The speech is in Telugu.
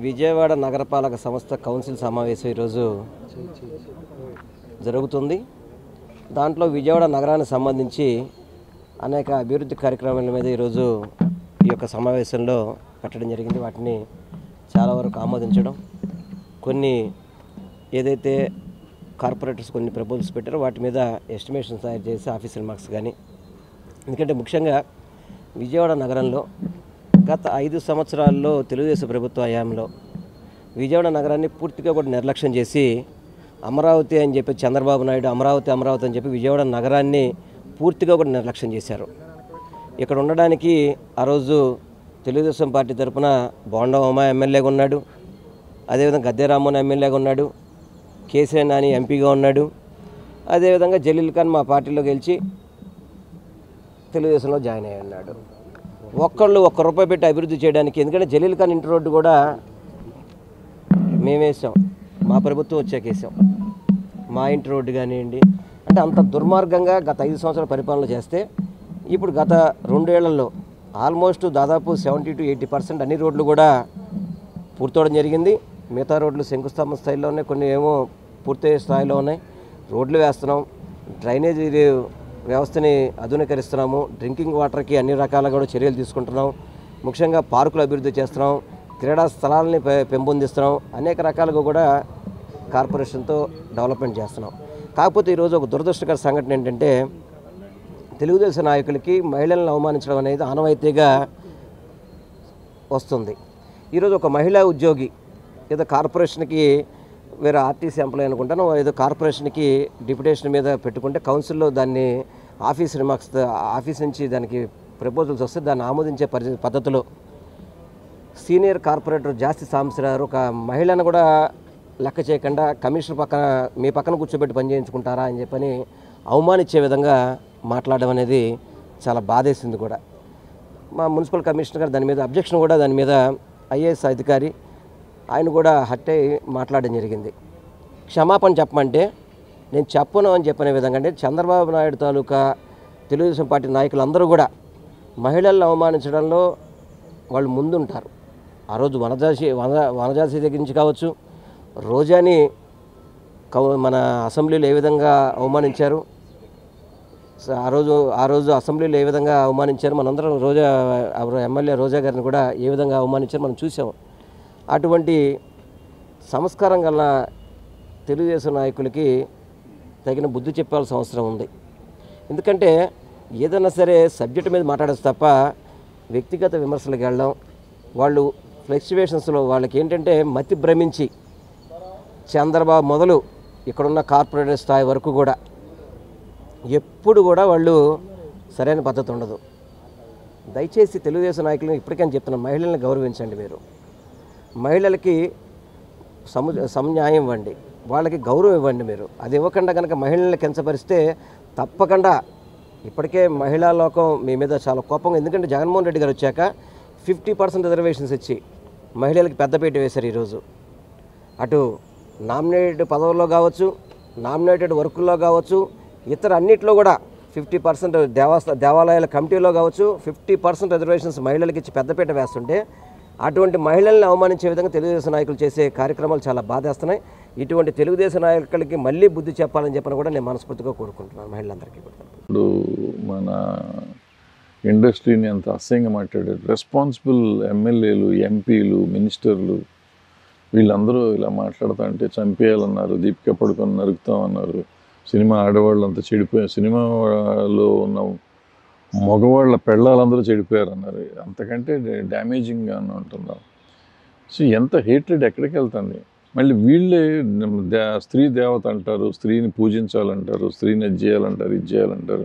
విజయవాడ నగరపాలక సంస్థ కౌన్సిల్ సమావేశం ఈరోజు జరుగుతుంది దాంట్లో విజయవాడ నగరానికి సంబంధించి అనేక అభివృద్ధి కార్యక్రమాల మీద ఈరోజు ఈ యొక్క సమావేశంలో పెట్టడం జరిగింది వాటిని చాలా వరకు ఆమోదించడం కొన్ని ఏదైతే కార్పొరేటర్స్ కొన్ని ప్రపోజల్స్ పెట్టారో వాటి మీద ఎస్టిమేషన్ తయారు చేసి ఆఫీసర్ మార్క్స్ కానీ ఎందుకంటే ముఖ్యంగా విజయవాడ నగరంలో గత ఐదు సంవత్సరాల్లో తెలుగుదేశం ప్రభుత్వ హయాంలో విజయవాడ నగరాన్ని పూర్తిగా కూడా నిర్లక్ష్యం చేసి అమరావతి అని చెప్పి చంద్రబాబు నాయుడు అమరావతి అమరావతి అని చెప్పి విజయవాడ నగరాన్ని పూర్తిగా కూడా నిర్లక్ష్యం చేశారు ఇక్కడ ఉండడానికి ఆ రోజు తెలుగుదేశం పార్టీ తరఫున బోండా ఉమా ఎమ్మెల్యేగా ఉన్నాడు అదేవిధంగా గద్దె రామ్మోహన్ ఎమ్మెల్యేగా ఉన్నాడు కేసీఆర్ నాని ఎంపీగా ఉన్నాడు అదేవిధంగా జలీల్ ఖాన్ మా పార్టీలో గెలిచి తెలుగుదేశంలో జాయిన్ అయ్యి ఉన్నాడు ఒక్కళ్ళు ఒక్క రూపాయి పెట్టి అభివృద్ధి చేయడానికి ఎందుకంటే జలీల్ ఖాన్ ఇంటి రోడ్డు కూడా మేమేసాం మా ప్రభుత్వం వచ్చాక వేసాం మా ఇంటి రోడ్డు కానివ్వండి అంటే అంత దుర్మార్గంగా గత ఐదు సంవత్సరాల పరిపాలన చేస్తే ఇప్పుడు గత రెండేళ్లలో ఆల్మోస్ట్ దాదాపు సెవెంటీ టు ఎయిటీ పర్సెంట్ అన్ని రోడ్లు కూడా పూర్తవడం జరిగింది మిగతా రోడ్లు శంకుస్థాపన స్థాయిలో ఉన్నాయి కొన్ని ఏమో పూర్తయ్యే స్థాయిలో ఉన్నాయి రోడ్లు వేస్తున్నాం డ్రైనేజీ వ్యవస్థని ఆధునీకరిస్తున్నాము డ్రింకింగ్ వాటర్కి అన్ని రకాల కూడా చర్యలు తీసుకుంటున్నాం ముఖ్యంగా పార్కులు అభివృద్ధి చేస్తున్నాం క్రీడా స్థలాలని పె- పెంపొందిస్తున్నాం అనేక రకాలుగా కూడా కార్పొరేషన్తో డెవలప్మెంట్ చేస్తున్నాం కాకపోతే ఈరోజు ఒక దురదృష్టకర సంఘటన ఏంటంటే తెలుగుదేశం నాయకులకి మహిళలను అవమానించడం అనేది ఆనవాయితీగా వస్తుంది ఈరోజు ఒక మహిళా ఉద్యోగి ఏదో కార్పొరేషన్కి వేరే ఆర్టీసీ ఎంప్లాయ్ అనుకుంటాను ఏదో కార్పొరేషన్కి డిప్యుటేషన్ మీద పెట్టుకుంటే కౌన్సిల్లో దాన్ని ఆఫీస్ రిమార్క్స్ ఆఫీస్ నుంచి దానికి ప్రపోజల్స్ వస్తే దాన్ని ఆమోదించే పరి పద్ధతిలో సీనియర్ కార్పొరేటర్ జాస్తి సాంబశివరావు ఒక మహిళను కూడా లెక్క చేయకుండా కమిషనర్ పక్కన మీ పక్కన కూర్చోబెట్టి పని చేయించుకుంటారా అని చెప్పని అవమానించే విధంగా మాట్లాడడం అనేది చాలా బాధేసింది కూడా మా మున్సిపల్ కమిషనర్ గారు దాని మీద అబ్జెక్షన్ కూడా దాని మీద ఐఏఎస్ అధికారి ఆయన కూడా హట్ అయ్యి మాట్లాడడం జరిగింది క్షమాపణ చెప్పమంటే నేను చెప్పను అని చెప్పిన విధంగా అంటే చంద్రబాబు నాయుడు తాలూకా తెలుగుదేశం పార్టీ నాయకులందరూ కూడా మహిళలను అవమానించడంలో వాళ్ళు ముందుంటారు ఆ రోజు వనజాసి వన వనజాసి దగ్గర నుంచి కావచ్చు రోజాని కౌ- మన అసెంబ్లీలో ఏ విధంగా అవమానించారు స- ఆ రోజు ఆ రోజు అసెంబ్లీలో ఏ విధంగా అవమానించారు మనందరం రోజా ఆ ఎమ్మెల్యే రోజా గారిని కూడా ఏ విధంగా అవమానించారు మనం చూసాం అటువంటి సంస్కారం గల తెలుగుదేశం నాయకులకి తగిన బుద్ధి చెప్పాల్సిన అవసరం ఉంది ఎందుకంటే ఏదైనా సరే సబ్జెక్ట్ మీద మాట్లాడచ్చు తప్ప వ్యక్తిగత విమర్శలకు వెళ్ళడం వాళ్ళు ఫ్లక్చువేషన్స్లో వాళ్ళకి ఏంటంటే మతి భ్రమించి చంద్రబాబు మొదలు ఇక్కడున్న కార్పొరేటర్ స్థాయి వరకు కూడా ఎప్పుడు కూడా వాళ్ళు సరైన పద్ధతి ఉండదు దయచేసి తెలుగుదేశం నాయకులను ఇప్పటికైనా చెప్తున్నాను మహిళల్ని గౌరవించండి మీరు మహిళలకి సము సమన్యాయం ఇవ్వండి వాళ్ళకి గౌరవం ఇవ్వండి మీరు అది ఇవ్వకుండా కనుక మహిళల్ని కించపరిస్తే తప్పకుండా ఇప్పటికే మహిళా లోకం మీ మీద చాలా కోపంగా ఎందుకంటే జగన్మోహన్ రెడ్డి గారు వచ్చాక ఫిఫ్టీ పర్సెంట్ రిజర్వేషన్స్ ఇచ్చి మహిళలకు పెద్దపీట వేశారు ఈరోజు అటు నామినేటెడ్ పదవుల్లో కావచ్చు నామినేటెడ్ వర్కుల్లో కావచ్చు ఇతర అన్నిట్లో కూడా ఫిఫ్టీ పర్సెంట్ దేవస్థ దేవాలయాల కమిటీలో కావచ్చు ఫిఫ్టీ పర్సెంట్ రిజర్వేషన్స్ మహిళలకు ఇచ్చి పెద్దపీట వేస్తుంటే అటువంటి మహిళల్ని అవమానించే విధంగా తెలుగుదేశం నాయకులు చేసే కార్యక్రమాలు చాలా బాధేస్తున్నాయి ఇటువంటి తెలుగుదేశం నాయకులకి మళ్ళీ బుద్ధి చెప్పాలని చెప్పని కూడా నేను మనస్ఫూర్తిగా కోరుకుంటున్నాను మహిళలందరికీ కూడా ఇప్పుడు మన ఇండస్ట్రీని అంత అసహ్యంగా మాట్లాడారు రెస్పాన్సిబుల్ ఎమ్మెల్యేలు ఎంపీలు మినిస్టర్లు వీళ్ళందరూ ఇలా మాట్లాడుతా అంటే చంపేయాలన్నారు దీపిక పడుకొని నరుకుతామన్నారు సినిమా ఆడవాళ్ళు అంతా చెడిపోయారు సినిమాలో ఉన్న మగవాళ్ళ పెళ్ళాలందరూ చెడిపోయారు అన్నారు అంతకంటే డ్యామేజింగ్గా ఉంటున్నారు సో ఎంత హేట్రెడ్ ఎక్కడికి వెళ్తుంది మళ్ళీ వీళ్ళే దే- స్త్రీ దేవత అంటారు స్త్రీని పూజించాలంటారు స్త్రీని అది చేయాలంటారు ఇది చేయాలంటారు